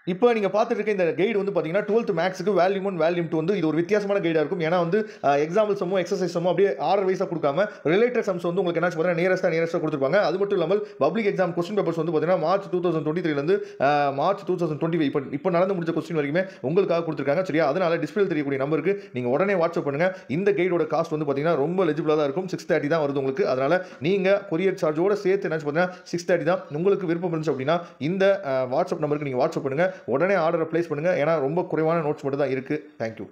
இப்போ நீங்கள் பார்த்துட்டு இருக்க இந்த கைடு வந்து பார்த்தீங்கன்னா டுவெல்த் மேக்ஸுக்கு வேல்யூம் ஒன் வேல்யூம் டூ வந்து இது ஒரு வித்தியாசமான கைடாக இருக்கும் ஏன்னா வந்து எக்ஸாம்பிள் சம்மோ எக்ஸசைஸ் சம்மோ அப்படியே ஆர்டர் வைஸாக கொடுக்காம ரிலேட்டட் சம்ஸ் வந்து உங்களுக்கு என்ன பார்த்தீங்கன்னா நியரஸ்ட்டாக நியரஸ்ட்டாக கொடுத்துருப்பாங்க அது மட்டும் இல்லாமல் பப்ளிக் எக்ஸாம் கொஸ்டின் பேப்பர்ஸ் வந்து பார்த்தீங்கன்னா மார்ச் டூ தௌசண்ட் டுவெண்ட்டி த்ரீலேருந்து மார்ச் டூ தௌசண்ட் டுவெண்ட்டி இப்போ இப்போ நடந்து முடிச்ச கொஸ்டின் வரைக்குமே உங்களுக்காக கொடுத்துருக்காங்க சரியா அதனால டிஸ்பிளே தெரியக்கூடிய நம்பருக்கு நீங்கள் உடனே வாட்ஸ்அப் பண்ணுங்க இந்த கைடோட காஸ்ட் வந்து பார்த்தீங்கன்னா ரொம்ப லெஜிபிளாக தான் இருக்கும் சிக்ஸ் தேர்ட்டி தான் வருது உங்களுக்கு அதனால நீங்கள் கொரியர் சார்ஜோட சேர்த்து என்ன பார்த்தீங்கன்னா சிக்ஸ் தேர்ட்டி தான் உங்களுக்கு விருப்பம் இருந்துச்சு அப்படின்னா இந்த அஹ், வாட்ஸ்அப் நம்பருக்கு நீங்கள் வாட்ஸ்அப் பண்ணுங்க உடனே ஆர்டரை ப்ளேஸ் பண்ணுங்க ஏன்னா ரொம்ப குறைவான நோட்ஸ் மட்டும் தான் இருக்குது தேங்க்யூ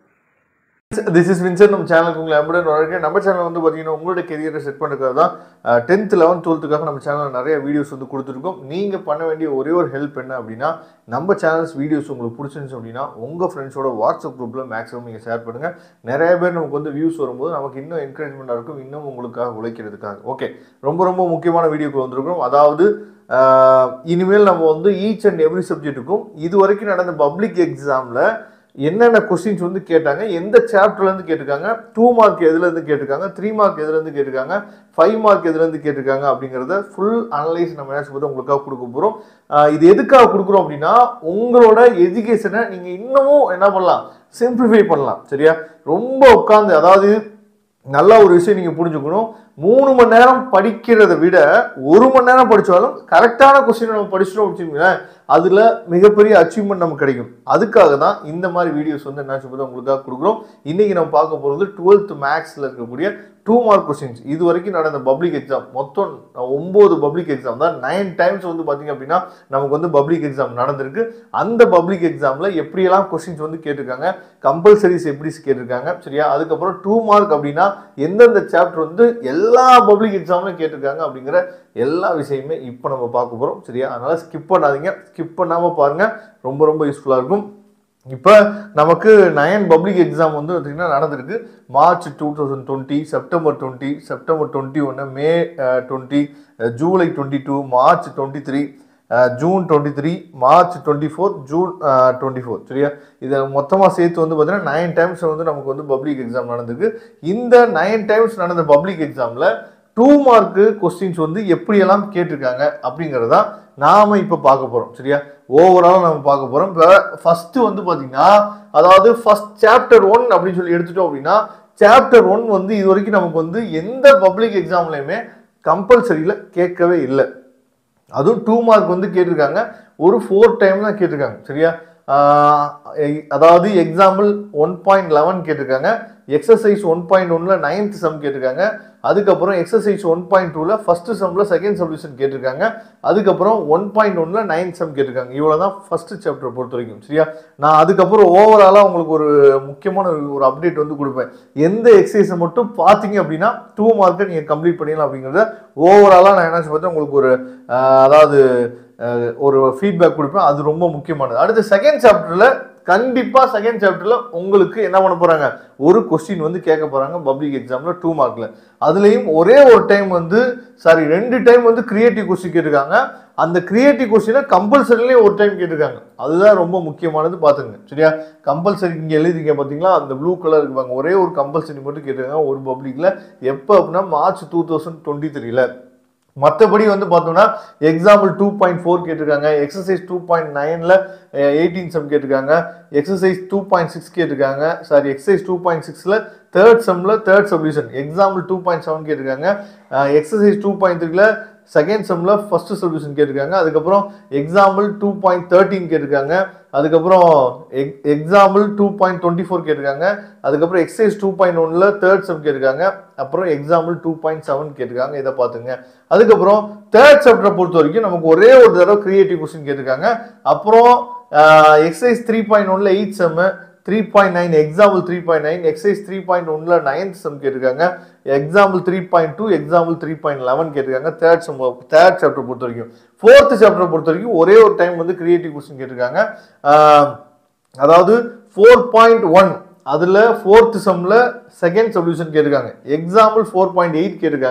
திஸ் இஸ் வின்சர் நம்ம சேனலுக்கு உங்களை அன்புடன் வரவேற்கிறேன் நம்ம சேனல் வந்து பார்த்தீங்கன்னா உங்களோட கெரியரை செட் பண்ணுறதுக்காக தான் டென்த் லெவன்த் டுவெல்த்துக்காக நம்ம சேனலில் நிறைய வீடியோஸ் வந்து கொடுத்துருக்கோம் நீங்கள் பண்ண வேண்டிய ஒரே ஒரு ஹெல்ப் என்ன அப்படின்னா நம்ம சேனல்ஸ் வீடியோஸ் உங்களுக்கு பிடிச்சிருந்துச்சு அப்படின்னா உங்கள் ஃப்ரெண்ட்ஸோட வாட்ஸ்அப் குரூப்பில் மேக்ஸிமம் நீங்கள் ஷேர் பண்ணுங்கள் நிறைய பேர் நமக்கு வந்து வியூஸ் வரும்போது நமக்கு இன்னும் என்கரேஜ்மெண்ட்டாக இருக்கும் இன்னும் உங்களுக்காக உழைக்கிறதுக்காக ஓகே ரொம்ப ரொம்ப முக்கியமான வீடியோக்கு வந்திருக்கிறோம் அதாவது ஆஹ், இனிமேல் நம்ம வந்து ஈச் அண்ட் எவ்ரி சப்ஜெக்ட்டுக்கும் இது வரைக்கும் நடந்த பப்ளிக் எக்ஸாமில் என்னென்ன கொஸ்டின்ஸ் வந்து கேட்டாங்க எந்த சாப்டர்லேருந்து கேட்டிருக்காங்க டூ மார்க் எதுலேருந்து கேட்டிருக்காங்க த்ரீ மார்க் எதுலேருந்து கேட்டிருக்காங்க ஃபைவ் மார்க் எதுலேருந்து கேட்டிருக்காங்க அப்படிங்கிறத ஃபுல் அனலைஸ் நம்ம என்ன சொல்றது உங்களுக்காக கொடுக்க போகிறோம் இது எதுக்காக கொடுக்குறோம் அப்படின்னா உங்களோட எஜுகேஷனை நீங்கள் இன்னமும் என்ன பண்ணலாம் சிம்பிளிஃபை பண்ணலாம் சரியா ரொம்ப உட்காந்து அதாவது நல்ல ஒரு விஷயம் நீங்கள் புரிஞ்சுக்கணும் மூணு மணி நேரம் படிக்கிறதை விட ஒரு மணி நேரம் படித்தாலும் கரெக்டான கொஸ்டின் நம்ம படிச்சிட்டோம் வச்சுக்கோங்களேன் அதில் மிகப்பெரிய அச்சீவ்மெண்ட் நமக்கு கிடைக்கும் அதுக்காக தான் இந்த மாதிரி வீடியோஸ் வந்து என்ன சொல்றது உங்களுக்காக கொடுக்குறோம் இன்னைக்கு நம்ம பார்க்க போகிறது டுவெல்த் மேக்ஸில் இருக்கக்கூடிய டூ மார்க் கொஸ்டின்ஸ் இது வரைக்கும் நடந்த பப்ளிக் எக்ஸாம் மொத்தம் ஒம்பது பப்ளிக் எக்ஸாம் தான் நைன் டைம்ஸ் வந்து பார்த்தீங்க அப்படின்னா நமக்கு வந்து பப்ளிக் எக்ஸாம் நடந்திருக்கு அந்த பப்ளிக் எக்ஸாமில் எப்படியெல்லாம் கொஸ்டின்ஸ் வந்து கேட்டிருக்காங்க கம்பல்சரிஸ் எப்படி கேட்டிருக்காங்க சரியா அதுக்கப்புறம் டூ மார்க் அப்படின்னா எந்தெந்த சாப்டர் வந்து எல்லா பப்ளிக் எக்ஸாம்லையும் கேட்டிருக்காங்க அப்படிங்கிற எல்லா விஷயமே இப்போ நம்ம பார்க்க போகிறோம் சரியா அதனால ஸ்கிப் பண்ணாதீங்க ஸ்கிப் பண்ணாமல் பாருங்க ரொம்ப ரொம்ப யூஸ்ஃபுல்லாக இருக்கும் இப்போ நமக்கு நயன் பப்ளிக் எக்ஸாம் வந்து பார்த்தீங்கன்னா நடந்திருக்கு March two thousand twenty September twenty September twenty ஒன்று May twenty July twenty two March twenty three June twenty three March twenty four June twenty four சரியா இதை மொத்தமாக சேர்த்து வந்து பார்த்தீங்கன்னா நைன் டைம்ஸ் வந்து நமக்கு வந்து பப்ளிக் எக்ஸாம் நடந்திருக்கு இந்த நைன் டைம்ஸ் நடந்த பப்ளிக் எக்ஸாமில் டூ மார்க்கு கொஸ்டின்ஸ் வந்து எப்படியெல்லாம் கேட்டிருக்காங்க அப்படிங்கிறதா நாம இப்போ பார்க்க போகிறோம் சரியா ஓவராலாக நம்ம பார்க்க போகிறோம் இப்போ ஃபஸ்ட்டு வந்து பார்த்தீங்கன்னா அதாவது ஃபர்ஸ்ட் சாப்டர் ஒன் அப்படின்னு சொல்லி எடுத்துட்டோம் அப்படின்னா சாப்டர் ஒன் வந்து இது வரைக்கும் நமக்கு வந்து எந்த பப்ளிக் எக்ஸாம்லையுமே கம்பல்சரியில் கேட்கவே இல்லை அதுவும் டூ மார்க் வந்து கேட்டிருக்காங்க ஒரு ஃபோர் டைம் தான் கேட்டிருக்காங்க சரியா ஆஹ் எ- அதாவது எக்ஸாம்பிள் ஒன் பாயிண்ட் லெவன் கேட்டிருக்காங்க எக்ஸசைஸ் ஒன் பாயிண்ட் ஒன்ல நைன்த் சம் கேட்டிருக்காங்க அதுக்கப்புறம் எக்ஸசைஸ் ஒன் பாயிண்ட் டூல ஃபர்ஸ்ட் சம்ல செகண்ட் சொல்யூஷன் கேட்டிருக்காங்க அதுக்கப்புறம் ஒன் பாயிண்ட் ஒன்ல நைன்த் சம் கேட்டிருக்காங்க இவ்வளவுதான் ஃபர்ஸ்ட் சாப்டர் பொறுத்த வரைக்கும் சரியா நான் அதுக்கப்புறம் ஓவராலாக உங்களுக்கு ஒரு முக்கியமான ஒரு- ஒரு அப்டேட் வந்து கொடுப்பேன் எந்த எக்ஸசைஸை மட்டும் பார்த்தீங்க அப்படின்னா டூ மார்க்கை நீங்கள் கம்ப்ளீட் பண்ணிடலாம் அப்படிங்கிறத ஓவராலாக நான் என்ன சொல்றது உங்களுக்கு ஒரு ஆஹ், அதாவது ஆஹ், ஒரு ஃபீட்பேக் கொடுப்பேன் அது ரொம்ப முக்கியமானது அடுத்து செகண்ட் சாப்டரில் கண்டிப்பாக செகண்ட் சாப்டரில் உங்களுக்கு என்ன பண்ண போகிறாங்க ஒரு கொஸ்டின் வந்து கேட்க போகிறாங்க பப்ளிக் எக்ஸாமில் டூ மார்க்கில் அதுலேயும் ஒரே ஒரு டைம் வந்து சாரி ரெண்டு டைம் வந்து கிரியேட்டிவ் கொஸ்டின் கேட்டிருக்காங்க அந்த கிரியேட்டிவ் கொஸ்டினை கம்பல்சரிலேயே ஒரு டைம் கேட்டிருக்காங்க அதுதான் ரொம்ப முக்கியமானது பார்த்துங்க சரியா கம்பல்சரி இங்கே எழுதிங்க பார்த்தீங்களா அந்த ப்ளூ கலர் இருப்பாங்க ஒரே ஒரு கம்பல்சரி மட்டும் கேட்டிருக்காங்க ஒரு பப்ளிக்கில் எப்போ அப்படின்னா மார்ச் டூ தௌசண்ட் டுவெண்ட்டி த்ரீல மற்றபடி வந்து பார்த்தோம்னா எக்ஸாம்பிள் டூ பாயிண்ட் ஃபோர் கேட்டிருக்காங்க எக்ஸசைஸ் டூ பாயிண்ட் நைனில் எயிட்டீன் சம் கேட்டிருக்காங்க எக்ஸசைஸ் டூ பாயிண்ட் சிக்ஸ் கேட்டிருக்காங்க சாரி எக்ஸசைஸ் டூ பாயிண்ட் சிக்ஸில் தேர்ட் சம்மில் third solution example two point seven கேட்டிருக்காங்க எக்ஸசைஸ் டூ பாயிண்ட் த்ரீல செகண்ட் செம்மில் ஃபர்ஸ்ட் சொல்யூஷன் கேட்டிருக்காங்க அதுக்கப்புறம் எக்ஸாம்பிள் டூ பாயிண்ட் தேர்ட்டின் கேட்டிருக்காங்க அதுக்கப்புறம் எக் example two point twenty four கேட்டிருக்காங்க அதுக்கப்புறம் எக்ஸசைஸ் டூ பாயிண்ட் ஒன்ல தேர்ட் சம் கேட்டிருக்காங்க அப்புறம் எக்ஸாம்பிள் டூ பாயிண்ட் செவன் கேட்டிருக்காங்க இதை பார்த்துங்க அதுக்கப்புறம் தேர்ட் சாப்டரை பொறுத்த வரைக்கும் நமக்கு ஒரே ஒரு தடவை கிரியேட்டிவ் கொஸ்டின் கேட்டிருக்காங்க அப்புறம் எக்ஸசைஸ் த்ரீ பாயிண்ட் ஒன்ல eight sum three point nine example three point nine exercise three point ஒன்ல நைன்த் சம் கேட்டிருக்காங்க example three point two example three point eleven கேட்டிருக்காங்க தேர்ட் சம் தேர்ட் சாப்டர் பொறுத்த வரைக்கும் fourth சாப்டரை பொறுத்த வரைக்கும் ஒரே ஒரு டைம் வந்து கிரியேட்டிவ் கொஸ்டின் கேட்டிருக்காங்க ஆஹ், அதாவது ஃபோர் பாயிண்ட் ஒன் அதில் ஃபோர்த் சம்மில் செகண்ட் சொல்யூஷன் கேட்டிருக்காங்க எக்ஸாம்பிள் ஃபோர் பாயிண்ட் எயிட் கேட்டிருக்காங்க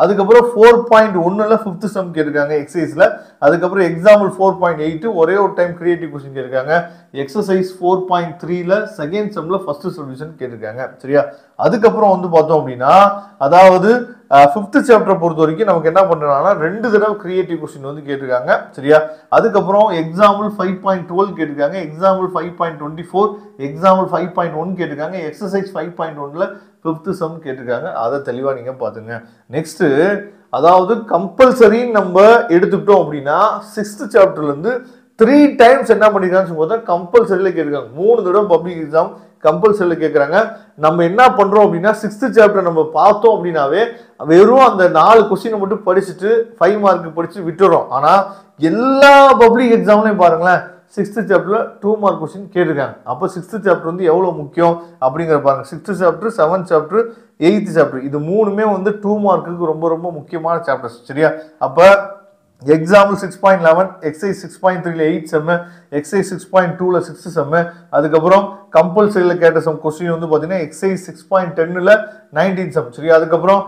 அதுக்கப்புறம் ஃபோர் பாயிண்ட் ஒன்னுல ஃபிஃப்த் சம் கேட்டிருக்காங்க எக்ஸசைஸ்ல அதுக்கப்புறம் எக்ஸாம்பிள் ஃபோர் பாயிண்ட் எயிட் ஒரே ஒரு டைம் கிரியேட்டிவ் கொஸ்டின் கேட்டிருக்காங்க எக்ஸசைஸ் ஃபோர் பாயிண்ட் த்ரீல செகண்ட் சம்ல ஃபர்ஸ்ட் சொல்யூஷன் கேட்டிருக்காங்க சரியா அதுக்கப்புறம் வந்து பார்த்தோம் அப்படின்னா அதாவது ஃபிஃப்த் சாப்டரை பொறுத்த வரைக்கும் நமக்கு என்ன பண்றாங்கன்னா ரெண்டு தடவை கிரியேட்டிவ் கொஸ்டின் வந்து கேட்டிருக்காங்க சரியா அதுக்கப்புறம் எக்ஸாம்பிள் ஃபைவ் பாயிண்ட் டுவெல் கேட்டிருக்காங்க example five point twenty four example five point one கேட்டிருக்காங்க எக்ஸசைஸ் ஃபைவ் பாயிண்ட் ஒன்ல ஃபிஃப்த் சம் கேட்டிருக்காங்க அதை தெளிவாக நீங்கள் பார்த்துங்க நெக்ஸ்ட் அதாவது கம்பல்சரின்னு நம்ம எடுத்துக்கிட்டோம் அப்படின்னா சிக்ஸ்த் சாப்டர்லேருந்து த்ரீ டைம்ஸ் என்ன பண்ணிருக்காங்கன்னு பார்த்தா கம்பல்சரியில் கேட்டிருக்காங்க மூணு தடவை பப்ளிக் எக்ஸாம் கம்பல்சரியில் கேட்குறாங்க நம்ம என்ன பண்ணுறோம் அப்படின்னா சிக்ஸ்த் சாப்டர் நம்ம பார்த்தோம் அப்படின்னாவே வெறும் அந்த நாலு கொஸ்டினை மட்டும் படிச்சுட்டு ஃபைவ் மார்க் படிச்சு விட்டுறோம் ஆனால் எல்லா பப்ளிக் எக்ஸாம்லையும் பாருங்களேன் சிக்ஸ்த் சாப்டரில் டூ மார்க் கொஸ்டின் கேட்டிருக்காங்க அப்போ சிக்ஸ்த் சாப்டர் வந்து எவ்வளோ முக்கியம் அப்படிங்கிற பாருங்க sixth chapter seventh chapter eighth chapter இது மூணுமே வந்து டூ மார்க்குக்கு ரொம்ப ரொம்ப முக்கியமான சாப்டர்ஸ் சரியா அப்போ example six point eleven exercise six point த்ரீல eight sum exercise six point டூவில் சிக்ஸ்த் செம்மு அதுக்கப்புறம் கம்பல்சரியில் கேட்ட சம் கொஸ்டின் வந்து பார்த்தீங்கன்னா எக்ஸைஸ் சிக்ஸ் பாயிண்ட் டென்னில் நைன்டீன் சம் சரி அதுக்கப்புறம்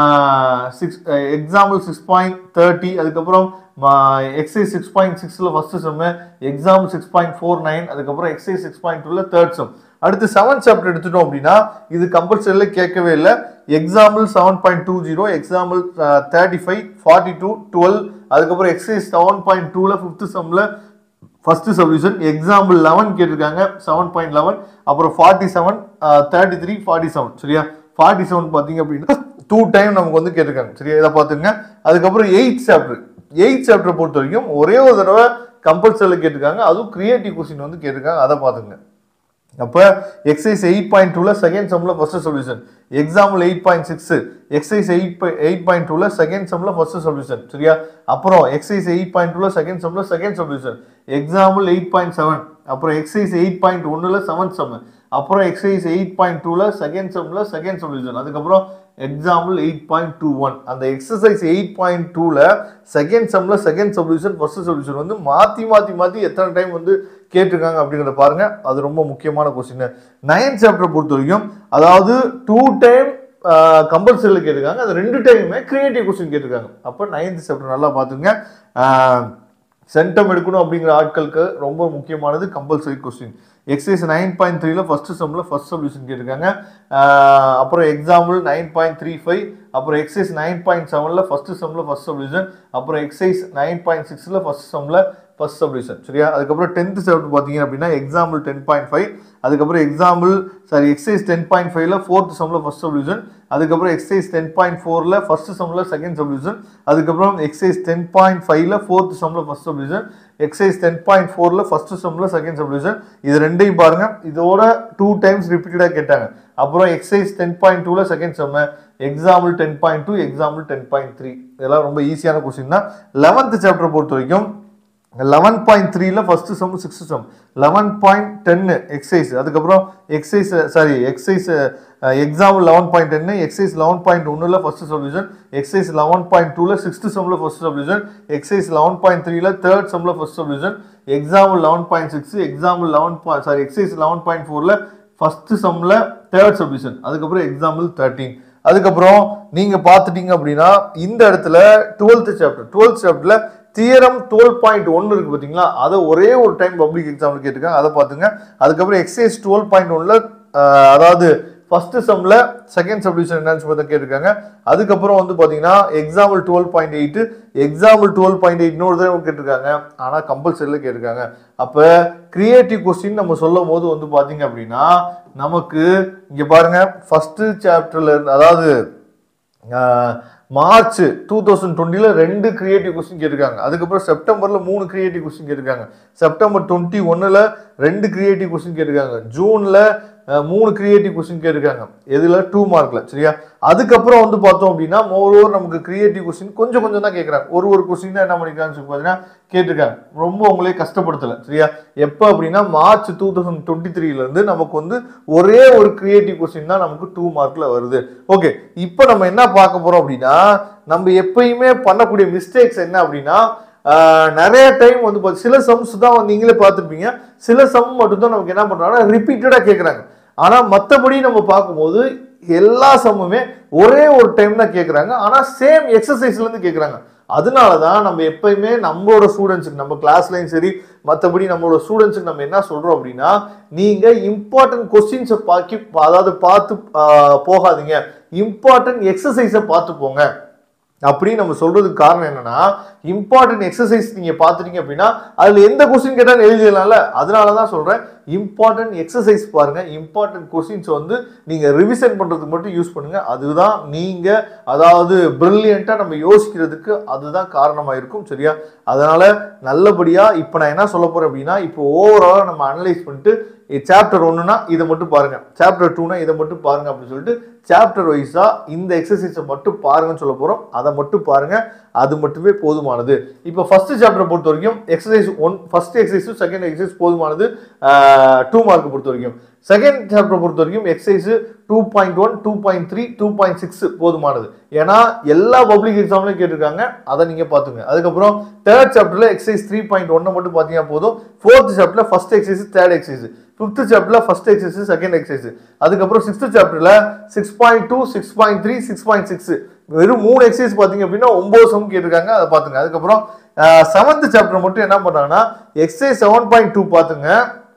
six example six point thirty அதுக்கப்புறம் எக்ஸைஸ் சிக்ஸ் பாயிண்ட் சிக்ஸில் first sum example six point four nine அதுக்கப்புறம் எக்ஸைஸ் சிக்ஸ் பாயிண்ட் டூவில் தேர்ட் சம் அடுத்து செவன் சாப்டர் எடுத்துட்டோம் அப்படின்னா இது கம்பல்சரியில் கேட்கவே இல்லை example seven point two zero example thirty five forty two twelve அதுக்கப்புறம் எக்ஸைஸ் செவன் பாயிண்ட் டூவில் ஃபிஃப்த் சம்மில் ஃபர்ஸ்ட் சொல்யூஷன் எக்ஸாம்பிள் லெவன் கேட்டிருக்காங்க செவன் பாயிண்ட் லெவன் அப்புறம் forty seven thirty three forty seven சரியா ஃபார்ட்டி செவன் பார்த்தீங்க அப்படின்னா டூ டைம் நமக்கு வந்து கேட்டிருக்காங்க சரியா இதை பார்த்துங்க அதுக்கப்புறம் எயிட் சாப்டர் எயிட் சாப்டரை பொறுத்த வரைக்கும் ஒரே ஒரு தடவை கம்பல்சரியில் கேட்டிருக்காங்க அதுவும் கிரியேட்டிவ் கொஸ்டின் வந்து கேட்டிருக்காங்க அதை பார்த்துங்க அப்போ எக்ஸைஸ் எயிட் பாயிண்ட் டூவில் செகண்ட் சம்மில் first solution example eight point six exercise eight eight point டூவில் செகண்ட் சம்மில் ஃபர்ஸ்ட் சொல்யூஷன் சரியா அப்புறம் எக்ஸைஸ் எயிட் பாயிண்ட் டூவில் செகண்ட் சம்மில் second solution example eight point seven அப்புறம் எக்ஸைஸ் எயிட் பாயிண்ட் ஒன்றில் செவன்த் சம் அப்புறம் எக்ஸைஸ் எயிட் பாயிண்ட் டூவில் செகண்ட் சம்மில் செகண்ட் சொல்யூஷன் அதுக்கப்புறம் example eight point two one அந்த எக்ஸசைஸ் எயிட் பாயிண்ட் டூவில் செகண்ட் சம்மில் செகண்ட் சொல்யூஷன் ஃபர்ஸ்ட் சொல்யூஷன் வந்து மாற்றி மாற்றி மாற்றி எத்தனை டைம் வந்து கேட்டிருக்காங்க அப்படிங்கிறத பாருங்க அது ரொம்ப முக்கியமான கொஸ்டின் நைன்த் சாப்டர் பொறுத்த வரைக்கும் அதாவது டூ டைம் கம்பல்சரியில் கேட்டிருக்காங்க அது ரெண்டு டைமுமே கிரியேட்டிவ் கொஸ்டின் கேட்டிருக்காங்க அப்போ நைன்த் சாப்டர் நல்லா பார்த்துங்க சென்டம் எடுக்கணும் அப்படிங்கிற ஆட்களுக்கு ரொம்ப முக்கியமானது compulsory question exercise nine point த்ரீல ஃபர்ஸ்ட் சம்மில் ஃபர்ஸ்ட் சொல்யூஷன் கேட்டிருக்காங்க ஆஹ் அப்புறம் example nine point three five அப்புறம் எக்ஸைஸ் நைன் பாயிண்ட் செவனில் ஃபர்ஸ்ட் சம்மில் ஃபர்ஸ்ட் சொல்யூஷன் அப்புறம் எக்ஸைஸ் நைன் பாயிண்ட் சிக்ஸில் ஃபர்ஸ்ட் சம்மில் ஃபர்ஸ்ட் சொல்யூஷன் சரியா அதுக்கப்புறம் டென்த் சாப்டர் பார்த்தீங்க அப்படின்னா எக்ஸாம்பிள் டென் பாயிண்ட் ஃபைவ் அதுக்கப்புறம் example sorry exercise ten point ஃபைவ்ல ஃபோர்த் சம்மில் ஃபர்ஸ்ட் சொல்யூஷன் அதுக்கப்புறம் எக்ஸைஸ் டென் பாயிண்ட் ஃபோரில் ஃபர்ஸ்ட் சம்மில் செகண்ட் சொல்யூஷன் அதுக்கப்புறம் எக்ஸைஸ் டென் பாயிண்ட் ஃபைவ்ல ஃபோர்த் சம்மில் first solution exercise ten point ஃபோரில் ஃபர்ஸ்ட் சம்மில் செகண்ட் சொல்யூஷன் இது ரெண்டையும் பாருங்க இதோட டூ டைம்ஸ் ரிப்பீட்டடாக கேட்டாங்க அப்புறம் எக்ஸைஸ் டென் பாயிண்ட் டூவில் second sum example ten point two example ten point three இதெல்லாம் ரொம்ப ஈஸியான கொஸ்டின் தான் லெவன்த் சாப்டர் பொறுத்த வரைக்கும் லெவன் பாயிண்ட் த்ரீல first sum sixth sum eleven point ten exercise அதுக்கப்புறம் exercise sorry exercise example eleven point ten exercise eleven point ஒன்றில் first solution exercise eleven point டூவில் சிக்ஸ்த் சம்மில் first solution exercise eleven point த்ரீல third சம்மில் first solution example eleven point six example eleven point sorry exercise eleven point ஃபோரில் first சம்மில் third solution அதுக்கப்புறம் example thirteen அதுக்கப்புறம் நீங்க பார்த்துட்டீங்க அப்படின்னா இந்த இடத்துல டுவெல்த் சாப்டர் டுவெல்த் சாப்டர்ல தியரம் டுவெல் பாயிண்ட் ஒன்று இருக்கு பார்த்தீங்களா அதை ஒரே ஒரு டைம் பப்ளிக் எக்ஸாம்பிள் கேட்டிருக்காங்க அதை பார்த்துங்க அதுக்கப்புறம் எக்ஸைஸ் டுவெல் பாயிண்ட் ஒன்ல அதாவது ஃபர்ஸ்ட் சம்ல செகண்ட் சப்டிவிஷன் என்னன்னு சொல்லி கேட்டிருக்காங்க அதுக்கப்புறம் வந்து பார்த்தீங்கன்னா example twelve point eight example twelve point eight இன்னொரு தடவை கேட்டிருக்காங்க ஆனால் கம்பல்சரியில் கேட்டிருக்காங்க அப்போ கிரியேட்டிவ் கொஸ்டின் நம்ம சொல்லும் போது வந்து பார்த்தீங்க அப்படின்னா நமக்கு இங்கே பாருங்க ஃபர்ஸ்ட் சாப்டர்ல இருந்து அதாவது மார்ச் டூ தௌசண்ட் டுவெண்ட்டியில் ரெண்டு கிரியேட்டிவ் கொஸ்டின் கேட்டிருக்காங்க அதுக்கப்புறம் செப்டம்பரில் மூணு கிரியேட்டிவ் கொஸ்டின் கேட்டிருக்காங்க செப்டம்பர் டுவெண்ட்டி ஒன்னில் ரெண்டு கிரியேட்டிவ் கொஸ்டின் கேட்டிருக்காங்க ஜூனில் மூணு கிரியேட்டிவ் கொஸ்டின் கேட்டிருக்காங்க எதில் டூ மார்க்கில் சரியா அதுக்கப்புறம் வந்து பார்த்தோம் அப்படின்னா மோரோவர் நமக்கு கிரியேட்டிவ் கொஸ்டின் கொஞ்சம் கொஞ்சம் தான் கேட்குறாங்க ஒரு ஒரு கொஸ்டின் தான் என்ன பண்ணிருக்காங்கன்னு சொல்லி பார்த்தீங்கன்னா கேட்டிருக்காங்க ரொம்ப உங்களே கஷ்டப்படுத்தலை சரியா எப்போ அப்படின்னா மார்ச் டூ தௌசண்ட் டுவெண்ட்டி த்ரீலேருந்து நமக்கு வந்து ஒரே ஒரு கிரியேட்டிவ் கொஸ்டின் தான் நமக்கு டூ மார்க்கில் வருது ஓகே இப்போ நம்ம என்ன பார்க்க போகிறோம் அப்படின்னா நம்ம எப்பயுமே பண்ணக்கூடிய மிஸ்டேக்ஸ் என்ன அப்படின்னா ஆஹ் நிறைய டைம் வந்து பாத்து- சில சம்ஸ் தான் வந்து நீங்களே பார்த்துருப்பீங்க சில சம் மட்டும் தான் நமக்கு என்ன பண்றாங்கன்னா ரிப்பீட்டடாக கேட்குறாங்க ஆனால் மற்றபடி நம்ம பார்க்கும்போது எல்லா சம்முமே ஒரே ஒரு டைம் தான் கேட்குறாங்க ஆனால் சேம் எக்ஸசைஸ்லேருந்து கேட்குறாங்க அதனால தான் நம்ம எப்பயுமே நம்மளோட ஸ்டூடெண்ட்ஸுக்கு நம்ம கிளாஸ்லையும் சரி மற்றபடி நம்மளோட ஸ்டூடெண்ட்ஸுக்கு நம்ம என்ன சொல்கிறோம் அப்படின்னா நீங்கள் இம்பார்ட்டன்ட் கொஸ்டின்ஸை பாக்கி அதாவது பார்த்து ஆஹ், போகாதீங்க இம்பார்ட்டன்ட் எக்ஸசைஸை பார்த்து போங்க அப்படின்னு நம்ம சொல்றதுக்கு காரணம் என்னன்னா இம்பார்ட்டன்ட் எக்ஸசைஸ் நீங்க பார்த்துட்டீங்க அப்படின்னா அதுல எந்த கொஸ்டின் கேட்டாலும் எழுதிடலாம்ல அதனால தான் சொல்றேன் இம்பார்ட்டன்ட் எக்ஸசைஸ் பாருங்க இம்பார்ட்டன்ட் கொஸ்டின்ஸ் வந்து நீங்க ரிவிஷன் பண்றதுக்கு மட்டும் யூஸ் பண்ணுங்க அதுதான் நீங்க அதாவது பிரில்லியண்டா நம்ம யோசிக்கிறதுக்கு அதுதான் காரணமா இருக்கும் சரியா அதனால நல்லபடியா இப்போ நான் என்ன சொல்ல போறேன் அப்படின்னா இப்போ ஓவராலா நம்ம அனலைஸ் பண்ணிட்டு சாப்டர் ஒன்றுனா இதை மட்டும் பாருங்க சாப்டர் டூனா இதை மட்டும் பாருங்க அப்படின்னு சொல்லிட்டு சாப்டர் வைஸா இந்த எக்ஸசைஸை மட்டும் பாருங்கன்னு சொல்ல போறோம் அதை மட்டும் பாருங்க அது மட்டுமே போதுமானது இப்போ ஃபர்ஸ்ட் சாப்டரை பொறுத்த வரைக்கும் exercise one first exercise second exercise போதுமானது டூ மார்க் பொறுத்த வரைக்கும் செகண்ட் சாப்டர் பொறுத்த வரைக்கும் exercise two point one two point three two point six போதுமானது ஏன்னா எல்லா பப்ளிக் எக்ஸாம்லையும் கேட்டிருக்காங்க அதை நீங்க பாத்துங்க அதுக்கப்புறம் தேர்ட் சாப்டர்ல எக்ஸசைஸ் த்ரீ பாயிண்ட் ஒன்னை மட்டும் பார்த்தீங்கன்னா போதும் ஃபோர்த் சாப்டர்ல first exercise third exercise fifth சாப்டர்ல ஃபர்ஸ்ட் எக்ஸசைஸ் செகண்ட் எக்ஸசைஸ் அதுக்கப்புறம் சிக்ஸ்த் சாப்டர்ல six point two six point three six point six வெறும் மூணு எக்ஸசைஸ் பார்த்தீங்க அப்படின்னா ஒன்பது சம் கேட்டிருக்காங்க அதை பார்த்துங்க அதுக்கப்புறம் செவன்த் சாப்டர் மட்டும் என்ன பண்ணாங்கன்னா எக்ஸசைஸ் செவன் பாயிண்ட் டூ பார்த்துங்க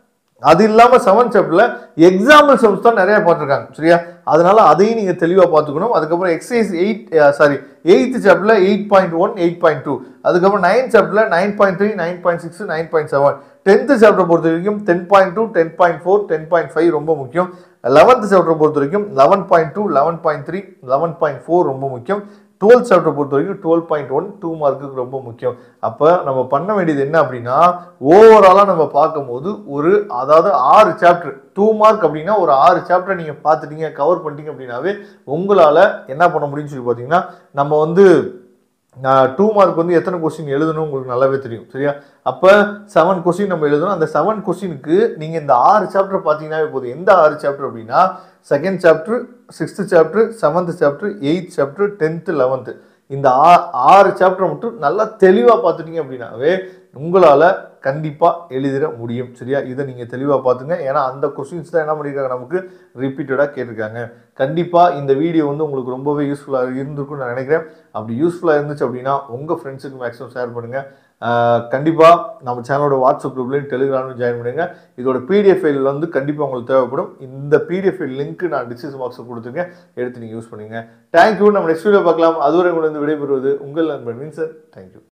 அது இல்லாம செவன் சாப்டர்ல எக்ஸாம்பிள் சம்ஸ் தான் நிறைய பார்த்துருக்காங்க சரியா அதனால அதையும் நீங்க தெளிவா பார்த்துக்கணும் அதுக்கப்புறம் எக்ஸசைஸ் எயிட் சாரி எயித் சாப்டர்ல eight point one eight point two அதுக்கப்புறம் நைன் சாப்டர்ல nine point three nine point six nine point seven tenth chapter பொறுத்த வரைக்கும் ten point two ten point four ten point five ரொம்ப முக்கியம் eleventh chapter பொறுத்த வரைக்கும் eleven point two eleven point three eleven point four ரொம்ப முக்கியம் twelfth chapter பொறுத்த வரைக்கும் டுவெல் பாயிண்ட் ஒன் டூ மார்க்குக்கு ரொம்ப முக்கியம் அப்போ நம்ம பண்ண வேண்டியது என்ன அப்படின்னா ஓவராலாக நம்ம பார்க்கும்போது ஒரு அதாவது ஆறு சாப்டர் டூ மார்க் அப்படின்னா ஒரு ஆறு சாப்டர் நீங்கள் பார்த்துட்டீங்க கவர் பண்ணிட்டீங்க அப்படின்னாவே உங்களால் என்ன பண்ண முடியும்னு சொல்லி பார்த்தீங்கன்னா நம்ம வந்து டூ மார்க் வந்து எத்தனை கொஸ்டின் எழுதணும் உங்களுக்கு நல்லாவே தெரியும் சரியா அப்போ செவன் கொஸ்டின் நம்ம எழுதணும் அந்த செவன் கொஸ்டினுக்கு நீங்கள் இந்த ஆறு சாப்டர் பார்த்தீங்கன்னாவே போதும் எந்த ஆறு சாப்டர் அப்படின்னா second chapter sixth chapter seventh chapter eighth chapter tenth eleventh இந்த ஆ ஆறு சாப்டர் மட்டும் நல்லா தெளிவாக பார்த்துட்டீங்க அப்படின்னாவே உங்களால் கண்டிப்பாக எழுதிட முடியும் சரியா இதை நீங்கள் தெளிவாக பார்த்துங்க ஏன்னா அந்த கொஸ்டின்ஸ் தான் என்ன பண்ணியிருக்காங்க நமக்கு ரிப்பீட்டடாக கேட்டிருக்காங்க கண்டிப்பாக இந்த வீடியோ வந்து உங்களுக்கு ரொம்பவே யூஸ்ஃபுல்லாக இருந்திருக்கும்னு நான் நினைக்கிறேன் அப்படி யூஸ்ஃபுல்லாக இருந்துச்சு அப்படின்னா உங்கள் ஃப்ரெண்ட்ஸுக்கு மேக்ஸிமம் ஷேர் பண்ணுங்கள் கண்டிப்பாக நம்ம சேனலோட வாட்ஸ்அப் குரூப்லையும் டெலிகிராம்லையும் ஜாயின் பண்ணுங்க இதோட பிடிஎஃப் ஃபைல் வந்து கண்டிப்பாக உங்களுக்கு தேவைப்படும் இந்த பிடிஎஃப் ஃபைல் லிங்க் நான் டிஸ்கிரிப்ஷன் பாக்ஸில் கொடுத்துருக்கேன் எடுத்து நீங்கள் யூஸ் பண்ணுங்க தேங்க்யூ நம்ம நெக்ஸ்ட் வீடியோ பார்க்கலாம் அதுவரை உங்களை வந்து விடைபெறுவது உங்கள் நண்பன் மீன் சார் தேங்க்யூ